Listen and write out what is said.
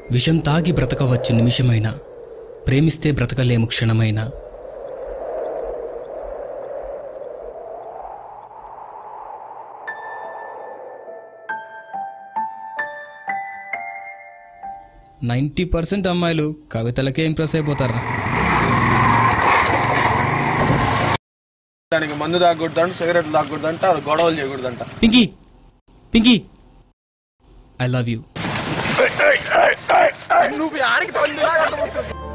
విషం తాగి బ్రతకవచ్చు నిమిషమైనా ప్రేమిస్తే బ్రతకలేము క్షణమైనా నైంటీ పర్సెంట్ అమ్మాయిలు కవితలకే ఇంప్రెస్ అయిపోతారు దానికి మందు తాగకూడదంట సిగరెట్లు తాగకూడదంట అది గొడవలు చేయకూడదంట Pinky Pinky I love you నువ్వు ఆడికి